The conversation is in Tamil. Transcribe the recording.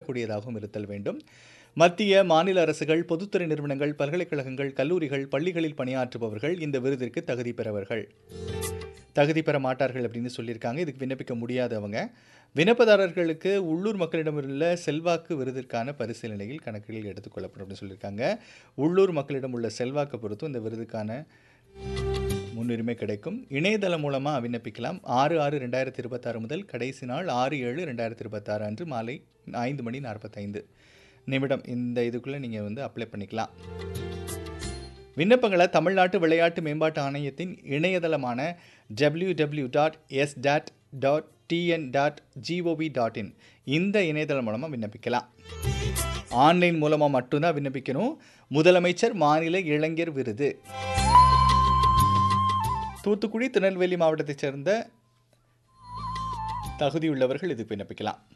பெறக்கூடியதாகவும் இருத்தல் வேண்டும் மத்திய மாநில அரசுகள் பொதுத்துறை நிறுவனங்கள் பல்கலைக்கழகங்கள் கல்லூரிகள் பள்ளிகளில் பணியாற்றுபவர்கள் இந்த விருதிற்கு தகுதி பெறவர்கள் தகுதி பெற மாட்டார்கள் அப்படின்னு சொல்லியிருக்காங்க இதுக்கு விண்ணப்பிக்க முடியாதவங்க விண்ணப்பதாரர்களுக்கு உள்ளூர் மக்களிடமுள்ள செல்வாக்கு விருதிற்கான பரிசீலனையில் கணக்கில் எடுத்துக்கொள்ளப்படும் அப்படின்னு சொல்லியிருக்காங்க உள்ளூர் மக்களிடம் உள்ள செல்வாக்கு பொறுத்தும் இந்த விருதுக்கான முன்னுரிமை கிடைக்கும் இணையதளம் மூலமாக விண்ணப்பிக்கலாம் ஆறு ஆறு ரெண்டாயிரத்தி இருபத்தாறு முதல் கடைசி நாள் ஆறு ஏழு ரெண்டாயிரத்தி இருபத்தாறு அன்று மாலை ஐந்து மணி நாற்பத்தைந்து நிமிடம் இந்த இதுக்குள்ளே நீங்கள் வந்து அப்ளை பண்ணிக்கலாம் விண்ணப்பங்களை தமிழ்நாட்டு விளையாட்டு மேம்பாட்டு ஆணையத்தின் இணையதளமான W W dot S dot dot TN dot GOV dot in இந்த இணையதளம் மூலமாக விண்ணப்பிக்கலாம் ஆன்லைன் மூலமாக மட்டும்தான் விண்ணப்பிக்கணும் முதலமைச்சர் மாநில இளைஞர் விருது தூத்துக்குடி திருநெல்வேலி மாவட்டத்தைச் சேர்ந்த தகுதியுள்ளவர்கள் இதுக்கு விண்ணப்பிக்கலாம்